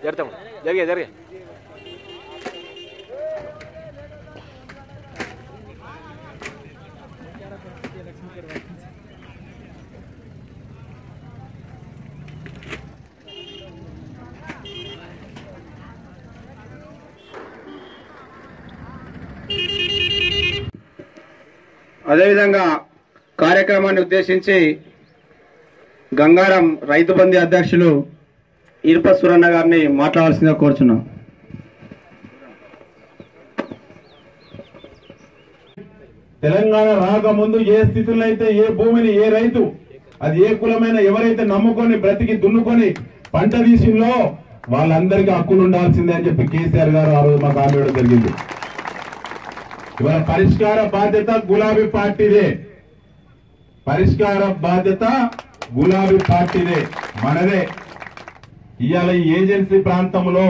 జరుగుతాం జరిగే జరిగే అదేవిధంగా కార్యక్రమాన్ని ఉద్దేశించి గంగారం రైతు బంధు అధ్యక్షులు ఇరుప సురన్న గారిని మాట్లాడాల్సిందిగా కోరుచున్నాం తెలంగాణ రాకముందు ఏ స్థితిలో అయితే ఏ భూమిని ఏ రైతు అది ఏ కులమైన ఎవరైతే నమ్ముకొని బ్రతికి దున్నుకొని పంట తీసిందో వాళ్ళందరికీ హక్కులు ఉండాల్సిందే అని చెప్పి కేసీఆర్ గారు ఆ రోజు మాకు హామీ ఇవ్వడం జరిగింది ఇవాళ పరిష్కార బాధ్యత గులాబీ పార్టీదే పరిష్కార బాధ్యత గులాబీ పార్టీదే మనదే ఇవాళ ఈ ఏజెన్సీ ప్రాంతంలో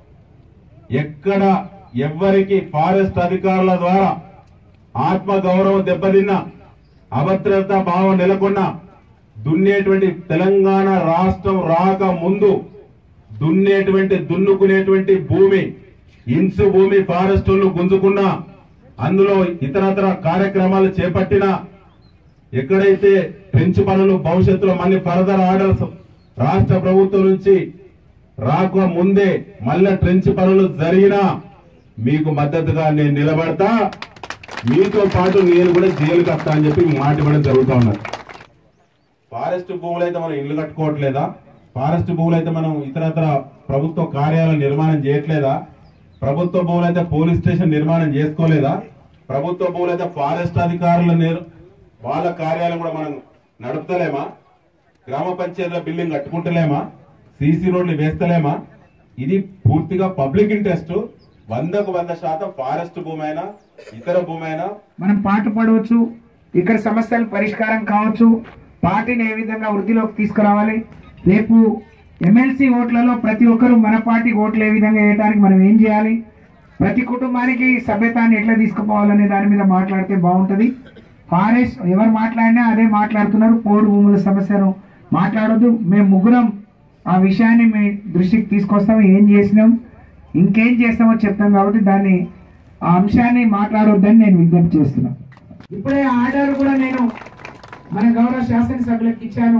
ఎక్కడ ఎవ్వరికి ఫారెస్ట్ అధికారుల ద్వారా ఆత్మ గౌరవం దెబ్బతిన్న అభద్రత భావం నెలకొన్న దున్నేటువంటి తెలంగాణ రాష్ట్రం రాక ముందు దున్నేటువంటి దున్నుకునేటువంటి భూమి ఇన్సు భూమి ఫారెస్టులు గుంజుకున్న అందులో ఇతరతర కార్యక్రమాలు చేపట్టిన ఎక్కడైతే పెంచు పనులు భవిష్యత్తులో మళ్ళీ ఫర్దర్ ఆర్డర్స్ రాష్ట్ర ప్రభుత్వం నుంచి రాక ముందే మళ్ళా ట్రెంచ్ పనులు జరిగినా మీకు మద్దతుగా నేను నిలబడతా మీతో పాటు నేను కూడా జైలుకి వస్తా అని చెప్పి మాట ఇవ్వడం జరుగుతూ ఉన్నది ఫారెస్ట్ భూములు అయితే మనం ఇల్లు కట్టుకోవట్లేదా ఫారెస్ట్ భూములు అయితే మనం ఇతరత్ర ప్రభుత్వ కార్యాలయం నిర్మాణం చేయట్లేదా ప్రభుత్వ భూములు అయితే పోలీస్ స్టేషన్ నిర్మాణం చేసుకోలేదా ప్రభుత్వ భూములు అయితే ఫారెస్ట్ అధికారుల నిర్- వాళ్ళ కార్యాలయం కూడా మనం నడుపుతలేమా గ్రామ పంచాయతీల బిల్డింగ్ కట్టుకుంటలేమా సీసీ రోడ్లు వేస్తలేమా ఇది పూర్తిగా పబ్లిక్ ఇంట్రెస్ట్ వందకు వంద శాతం ఫారెస్ట్ భూమి అయినా ఇతర భూమి అయినా మనం పాటు పడవచ్చు ఇక్కడ సమస్యలు పరిష్కారం కావచ్చు పార్టీని ఏ విధంగా వృద్ధిలోకి తీసుకురావాలి రేపు ఎమ్మెల్సీ ఓట్లలో ప్రతి ఒక్కరూ మన పార్టీ ఓట్లు ఏ విధంగా వేయడానికి మనం ఏం చేయాలి ప్రతి కుటుంబానికి సభ్యతాన్ని ఎట్లా తీసుకుపోవాలనే దాని మీద మాట్లాడితే బాగుంటది ఫారెస్ట్ ఎవరు మాట్లాడినా అదే మాట్లాడుతున్నారు పోడు భూముల సమస్యను మాట్లాడొద్దు మేము ముగ్గురం ఆ విషయాన్ని మీ దృష్టికి తీసుకొస్తాం ఏం చేసినాం ఇంకేం చేస్తామో చెప్తాం కాబట్టి దాన్ని ఆ అంశాన్ని మాట్లాడొద్దని నేను విజ్ఞప్తి చేస్తున్నా ఇప్పుడే ఆర్డర్ కూడా నేను మన గౌరవ శాసనసభ్యులకు ఇచ్చాను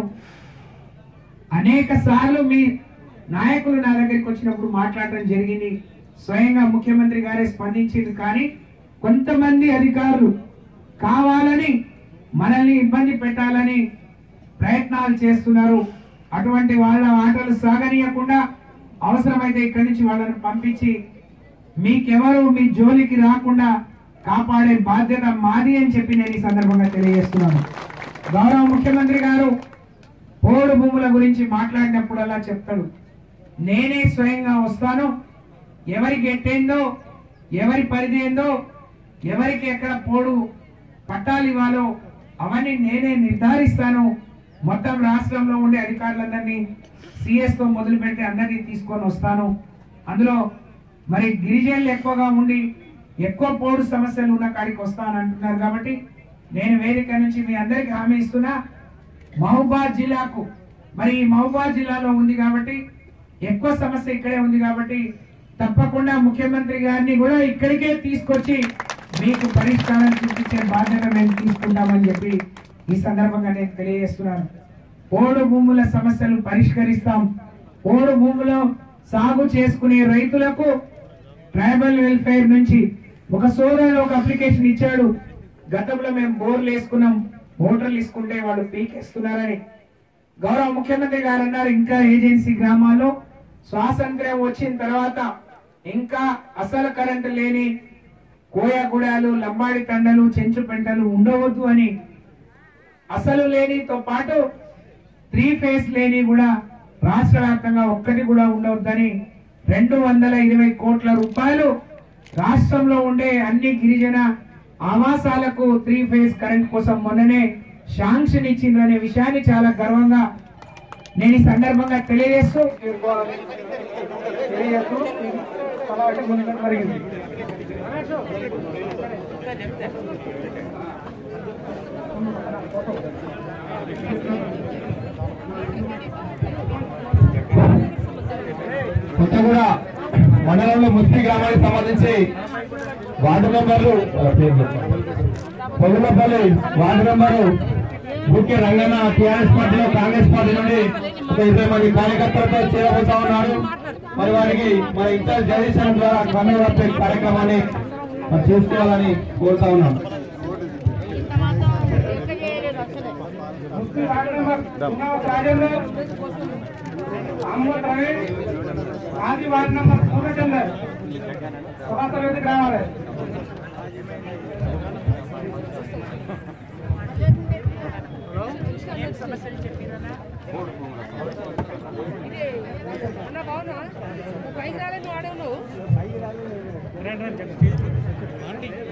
అనేక సార్లు మీ నాయకులు నా దగ్గరికి వచ్చినప్పుడు మాట్లాడటం జరిగింది స్వయంగా ముఖ్యమంత్రి గారే స్పందించింది కానీ కొంతమంది అధికారులు కావాలని మనల్ని ఇబ్బంది పెట్టాలని ప్రయత్నాలు చేస్తున్నారు అటువంటి వాళ్ళ ఆటలు సాగనీయకుండా అవసరమైతే ఇక్కడి నుంచి వాళ్ళని పంపించి మీకెవరు మీ జోలికి రాకుండా కాపాడే బాధ్యత మాది అని చెప్పి నేను ఈ సందర్భంగా తెలియజేస్తున్నాను గౌరవ ముఖ్యమంత్రి గారు పోడు భూముల గురించి మాట్లాడినప్పుడల్లా చెప్తాడు నేనే స్వయంగా వస్తాను ఎవరికి ఎట్టేందో ఎవరి పరిధి ఏందో ఎవరికి ఎక్కడ పోడు పట్టాలు ఇవ్వాలో అవన్నీ నేనే నిర్ధారిస్తాను మొత్తం రాష్ట్రంలో ఉండే అధికారులందరినీ సిఎస్ తో మొదలు పెట్టి అందరినీ తీసుకొని వస్తాను అందులో మరి గిరిజనులు ఎక్కువగా ఉండి ఎక్కువ పోడు సమస్యలు ఉన్న కాడికి వస్తాను అంటున్నారు కాబట్టి నేను వేదిక నుంచి మీ అందరికి హామీ ఇస్తున్నా మహబూబాద్ జిల్లాకు మరి ఈ మహబూబాద్ జిల్లాలో ఉంది కాబట్టి ఎక్కువ సమస్య ఇక్కడే ఉంది కాబట్టి తప్పకుండా ముఖ్యమంత్రి గారిని కూడా ఇక్కడికే తీసుకొచ్చి మీకు పరిష్కారం చూపించే బాధ్యత మేము తీసుకుంటామని చెప్పి ఈ సందర్భంగా నేను తెలియజేస్తున్నాను పోడు భూముల సమస్యలు పరిష్కరిస్తాం పోడు భూములో సాగు చేసుకునే రైతులకు ట్రైబల్ వెల్ఫేర్ నుంచి ఒక సోదరుడు ఒక అప్లికేషన్ ఇచ్చాడు గతంలో మేము బోర్లు వేసుకున్నాం మోటార్లు ఇసుకుంటే వాళ్ళు పీకేస్తున్నారని గౌరవ ముఖ్యమంత్రి గారు అన్నారు ఇంకా ఏజెన్సీ గ్రామాల్లో స్వాతంత్ర్యం వచ్చిన తర్వాత ఇంకా అసలు కరెంటు లేని కోయగూడాలు లంబాడి తండలు చెంచు పెంటలు ఉండవద్దు అని అసలు లేనితో పాటు త్రీ ఫేస్ లేని కూడా రాష్ట్ర వ్యాప్తంగా ఒక్కటి కూడా ఉండవద్దని రెండు వందల ఇరవై కోట్ల రూపాయలు రాష్ట్రంలో ఉండే అన్ని గిరిజన ఆవాసాలకు త్రీ ఫేజ్ కరెంట్ కోసం మొన్ననే శాంక్షన్ ఇచ్చిందనే విషయాన్ని చాలా గర్వంగా నేను ఈ సందర్భంగా తెలియజేస్తూ తెలియజేస్తూ సమావేశం ముందుకు జరిగింది కొత్తగూడెం కూడా మండలంలో ముస్లిం గ్రామానికి సంబంధించి వార్డు మెంబర్లు పొగులపల్లి వార్డు మెంబరు ముఖ్య రంగన్న టీఆర్ఎస్ పార్టీలో కాంగ్రెస్ పార్టీ నుండి ఒక ఇరవై మంది కార్యకర్తలతో చేరబోతా ఉన్నారు మరి వారికి మన ఇన్ఛార్జ్ జగదీశన్ ద్వారా కన్ను కప్పే కార్యక్రమాన్ని మరి చేసుకోవాలని కోరుతా ఉన్నాం ముస్లిం వార్డు మెంబర్ ఉన్నావు రాజేంద్ర అహ్మద్ రవి మాజీ వార్డు మెంబర్ పూర్ణచందర్ సభాసభ వేదిక రావాలి అన్న బాగున్నా పైకి రాలేదు నువ్వు ఆడే ఉన్నావు